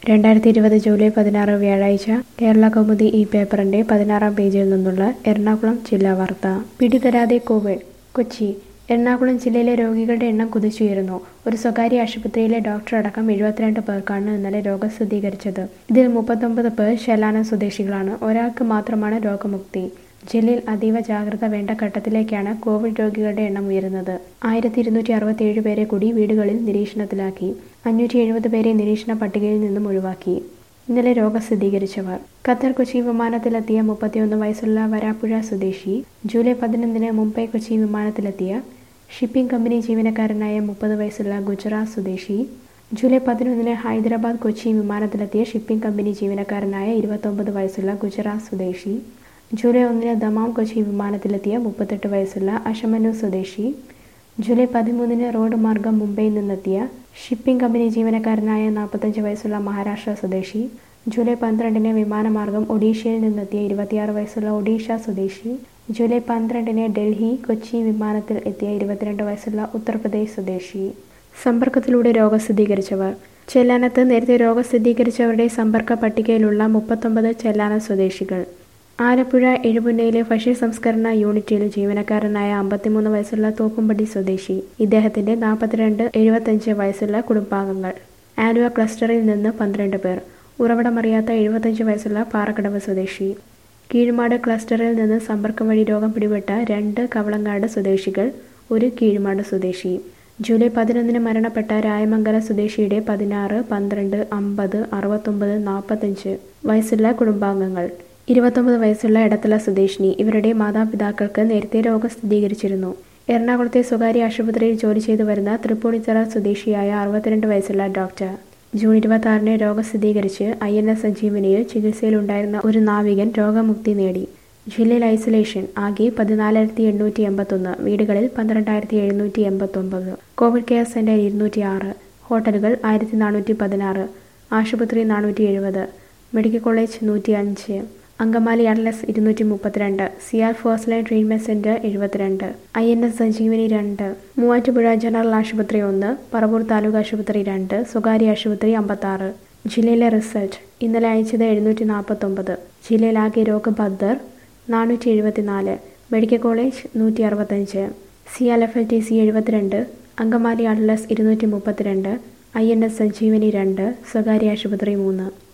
രണ്ടായിരത്തി ഇരുപത് ജൂലൈ പതിനാറ് വ്യാഴാഴ്ച കേരള കൗമുദി ഈ പേപ്പറിന്റെ പതിനാറാം പേജിൽ നിന്നുള്ള എറണാകുളം ജില്ലാ വാർത്ത പിടിതരാതെ കോവിഡ് കൊച്ചി എറണാകുളം ജില്ലയിലെ രോഗികളുടെ എണ്ണം കുതിച്ചുയരുന്നു ഒരു സ്വകാര്യ ആശുപത്രിയിലെ ഡോക്ടർ അടക്കം എഴുപത്തിരണ്ട് പേർക്കാണ് ഇന്നലെ രോഗം സ്ഥിരീകരിച്ചത് ഇതിൽ മുപ്പത്തൊമ്പത് പേർ ശലാന സ്വദേശികളാണ് ഒരാൾക്ക് മാത്രമാണ് രോഗമുക്തി ജില്ലയിൽ അതീവ ജാഗ്രത വേണ്ട ഘട്ടത്തിലേക്കാണ് കോവിഡ് രോഗികളുടെ എണ്ണം ഉയരുന്നത് ആയിരത്തി ഇരുന്നൂറ്റി അറുപത്തിയേഴ് പേരെ കൂടി വീടുകളിൽ നിരീക്ഷണത്തിലാക്കി അഞ്ഞൂറ്റി എഴുപത് പേരെ നിരീക്ഷണ പട്ടികയിൽ നിന്നും ഒഴിവാക്കി ഇന്നലെ രോഗം സ്ഥിരീകരിച്ചവർ ഖത്തർ കൊച്ചി വിമാനത്തിലെത്തിയ മുപ്പത്തിയൊന്ന് വയസ്സുള്ള വരാപ്പുഴ സ്വദേശി ജൂലൈ പതിനൊന്നിന് മുംബൈ കൊച്ചി വിമാനത്തിലെത്തിയ ഷിപ്പിംഗ് കമ്പനി ജീവനക്കാരനായ മുപ്പത് വയസ്സുള്ള ഗുജറാത്ത് സ്വദേശി ജൂലൈ പതിനൊന്നിന് ഹൈദരാബാദ് കൊച്ചി വിമാനത്തിലെത്തിയ ഷിപ്പിംഗ് കമ്പനി ജീവനക്കാരനായ ഇരുപത്തൊമ്പത് വയസ്സുള്ള ഗുജറാത്ത് സ്വദേശി ജൂലൈ ഒന്നിന് ദമാം കൊച്ചി വിമാനത്തിലെത്തിയ മുപ്പത്തെട്ട് വയസ്സുള്ള അഷമനൂർ സ്വദേശി ജൂലൈ പതിമൂന്നിന് റോഡ് മാർഗം മുംബൈയിൽ നിന്നെത്തിയ ഷിപ്പിംഗ് കമ്പനി ജീവനക്കാരനായ നാൽപ്പത്തഞ്ച് വയസ്സുള്ള മഹാരാഷ്ട്ര സ്വദേശി ജൂലൈ പന്ത്രണ്ടിന് വിമാനമാർഗം ഒഡീഷയിൽ നിന്നെത്തിയ ഇരുപത്തിയാറ് വയസ്സുള്ള ഒഡീഷ സ്വദേശി ജൂലൈ പന്ത്രണ്ടിന് ഡൽഹി കൊച്ചി വിമാനത്തിൽ എത്തിയ ഇരുപത്തിരണ്ട് വയസ്സുള്ള ഉത്തർപ്രദേശ് സ്വദേശി സമ്പർക്കത്തിലൂടെ രോഗം സ്ഥിരീകരിച്ചവർ ചെല്ലാനത്ത് നേരത്തെ രോഗം സ്ഥിരീകരിച്ചവരുടെ സമ്പർക്ക പട്ടികയിലുള്ള മുപ്പത്തൊമ്പത് ചെല്ലാന സ്വദേശികൾ ആലപ്പുഴ എഴുപുന്നയിലെ ഭക്ഷ്യ സംസ്കരണ യൂണിറ്റിൽ ജീവനക്കാരനായ അമ്പത്തിമൂന്ന് വയസ്സുള്ള തോപ്പുംപടി സ്വദേശി ഇദ്ദേഹത്തിന്റെ നാൽപ്പത്തിരണ്ട് എഴുപത്തഞ്ച് വയസ്സുള്ള കുടുംബാംഗങ്ങൾ ആലുവ ക്ലസ്റ്ററിൽ നിന്ന് പന്ത്രണ്ട് പേർ ഉറവിടമറിയാത്ത എഴുപത്തഞ്ച് വയസ്സുള്ള പാറക്കടവ് സ്വദേശി കീഴ്മാട് ക്ലസ്റ്ററിൽ നിന്ന് സമ്പർക്കം വഴി രോഗം പിടിപെട്ട രണ്ട് കവളങ്ങാട് സ്വദേശികൾ ഒരു കീഴ്മാട് സ്വദേശി ജൂലൈ പതിനൊന്നിന് മരണപ്പെട്ട രായമംഗല സ്വദേശിയുടെ പതിനാറ് പന്ത്രണ്ട് അമ്പത് അറുപത്തൊമ്പത് നാൽപ്പത്തഞ്ച് വയസ്സുള്ള കുടുംബാംഗങ്ങൾ ഇരുപത്തൊമ്പത് വയസ്സുള്ള എടത്തല സ്വദേശിനി ഇവരുടെ മാതാപിതാക്കൾക്ക് നേരത്തെ രോഗം സ്ഥിരീകരിച്ചിരുന്നു എറണാകുളത്തെ സ്വകാര്യ ആശുപത്രിയിൽ ജോലി ചെയ്തു വരുന്ന തൃപ്പൂണിത്തറ സ്വദേശിയായ അറുപത്തിരണ്ട് വയസ്സുള്ള ഡോക്ടർ ജൂൺ ഇരുപത്തി ആറിന് രോഗം സ്ഥിരീകരിച്ച് ഐ എൻ എസ് സഞ്ജീവനിയിൽ ചികിത്സയിലുണ്ടായിരുന്ന ഒരു നാവികൻ രോഗമുക്തി നേടി ജില്ലയിൽ ഐസൊലേഷൻ ആകെ പതിനാലായിരത്തി എണ്ണൂറ്റി എൺപത്തൊന്ന് വീടുകളിൽ പന്ത്രണ്ടായിരത്തി എഴുന്നൂറ്റി എൺപത്തൊമ്പത് കോവിഡ് കെയർ സെന്റർ ഇരുന്നൂറ്റി ആറ് ഹോട്ടലുകൾ ആയിരത്തി നാനൂറ്റി പതിനാറ് ആശുപത്രി നാനൂറ്റി എഴുപത് മെഡിക്കൽ കോളേജ് നൂറ്റി അഞ്ച് അങ്കമാലി അഡ്ലസ് ഇരുന്നൂറ്റി മുപ്പത്തിരണ്ട് CIAL first line treatment centre എഴുപത്തിരണ്ട് ഐ എൻ എസ് സഞ്ജീവനി രണ്ട് മൂവാറ്റുപുഴ ജനറൽ ആശുപത്രി ഒന്ന് പറവൂർ താലൂക്ക് ആശുപത്രി രണ്ട് സ്വകാര്യ ആശുപത്രി അമ്പത്താറ് ജില്ലയിലെ റിസൾട്ട് ഇന്നലെ അയച്ചത് എഴുന്നൂറ്റി നാൽപ്പത്തൊമ്പത് ജില്ലയിലാകെ രോഗബദ്ധർ നാനൂറ്റി എഴുപത്തിനാല് മെഡിക്കൽ കോളേജ് നൂറ്റി അറുപത്തഞ്ച് C L F L T C എഴുപത്തിരണ്ട് അങ്കമാലി അഡ്ലസ് ഇരുന്നൂറ്റി മുപ്പത്തിരണ്ട് ഐ എൻ എസ് സഞ്ജീവനി രണ്ട് സ്വകാര്യ ആശുപത്രി മൂന്ന്